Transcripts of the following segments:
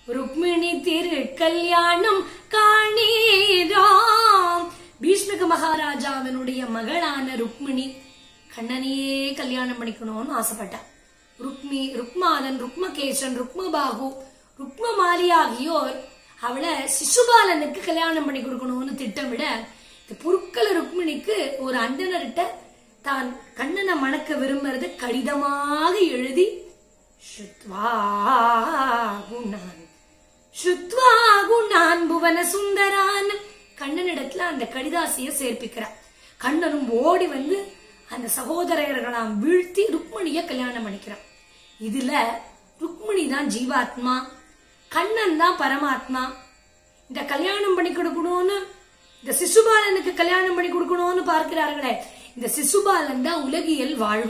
ருக்மிணி திரு கல்யாணம் காணீராம் பீஷ்மக மகாராஜாவினுடைய மகளான ருக்மிணி கண்ணனையே கல்யாணம் பண்ணிக்கணும்னு ஆசைப்பட்டா ருக்மி ருக்மாதன் ருக்மகேசன் ருக்மபாகு ருக்மமாலி ஆகியோர் அவளை சிசுபாலனுக்கு கல்யாணம் பண்ணி கொடுக்கணும்னு திட்டமிட இந்த புருக்கல ருக்மிணிக்கு ஒரு அந்தனர்கிட்ட தான் கண்ணனை மணக்க விரும்புறது கடிதமாக எழுதி ஸ்ருத்வா குணான் ஸ்ருத்வா குணான் புவன சுந்தரான் கண்ணனிடத்துல அந்த கடிதாசிய சேர்ப்பிக்கிறார் கண்ணனும் ஓடி வந்து அந்த சகோதரர்களாம் வீழ்த்தி ருக்மணிய கல்யாணம் பண்ணிக்கிறான் இதுல ருக்மணி தான் ஜீவாத்மா கண்ணன் தான் பரமாத்மா இந்த கல்யாணம் பண்ணி கொடுக்கணும்னு இந்த சிசுபாலனுக்கு கல்யாணம் பண்ணி கொடுக்கணும்னு பார்க்கிறார்களே இந்த சிசுபாலன் தான் உலகியல் வாழ்வு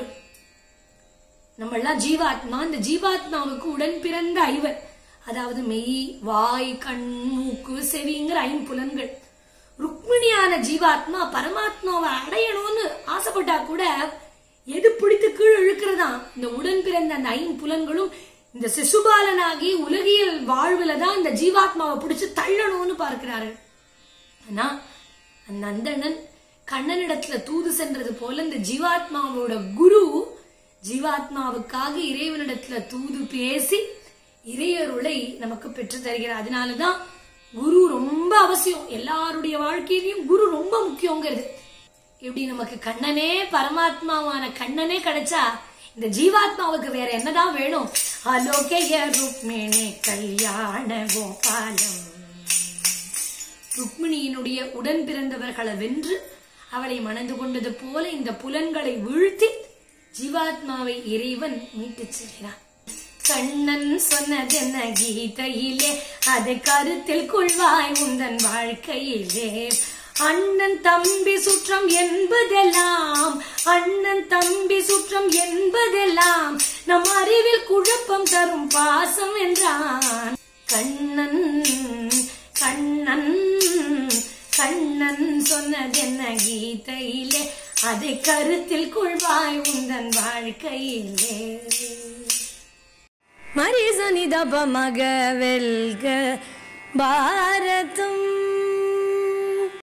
நம்ம எல்லாம் ஜீவாத்மா இந்த ஜீவாத்மாவுக்கு உடன் பிறந்த ஐவர் அதாவது மெய் வாய் கண் மூக்கு செவிங்கிற ஐம்புலன்கள் ருக்மிணியான ஜீவாத்மா பரமாத்மாவை அடையணும்னு ஆசைப்பட்டா கூட எது பிடித்து கீழ் இழுக்கிறதா இந்த உடன் பிறந்த அந்த ஐம்புலன்களும் இந்த சிசுபாலனாகி உலகியல் வாழ்வுல தான் இந்த ஜீவாத்மாவை பிடிச்சு தள்ளணும்னு பார்க்கிறார்கள் ஆனா அந்த நந்தனன் கண்ணனிடத்துல தூது சென்றது போல இந்த ஜீவாத்மாவோட குரு ஜீவாத்மாவுக்காக இறைவனிடத்துல தூது பேசி இறையருளை நமக்கு பெற்று தருகிறார் அதனாலதான் குரு ரொம்ப அவசியம் எல்லாருடைய வாழ்க்கையிலயும் குரு ரொம்ப முக்கியங்கிறது இப்படி நமக்கு கண்ணனே பரமாத்மாவான கண்ணனே கிடைச்சா இந்த ஜீவாத்மாவுக்கு வேற என்னதான் வேணும் அலோகய ருக்மிணி கல்யாண கோபாலம் ருக்மிணியினுடைய உடன் பிறந்தவர்களை வென்று அவளை மணந்து கொண்டது போல இந்த புலன்களை வீழ்த்தி ஜீவாத்மாவை இறைவன் மீட்டுச் செல்கிறான் கண்ணன் சொன்னதென்ன கீதையிலே அதை கருத்தில் கொள்வாய் உந்தன் வாழ்க்கையிலே அண்ணன் தம்பி சுற்றம் என்பதெல்லாம் அண்ணன் தம்பி சுற்றம் என்பதெல்லாம் நம் அறிவில் குழப்பம் தரும் பாசம் என்றான் கண்ணன் கண்ணன் கண்ணன் சொன்னதென்ன கீதையிலே அதை கருத்தில் கொள்வாய் உந்தன் வாழ்க்கையிலே மரிசனிதப மக வெல்க பாரதம்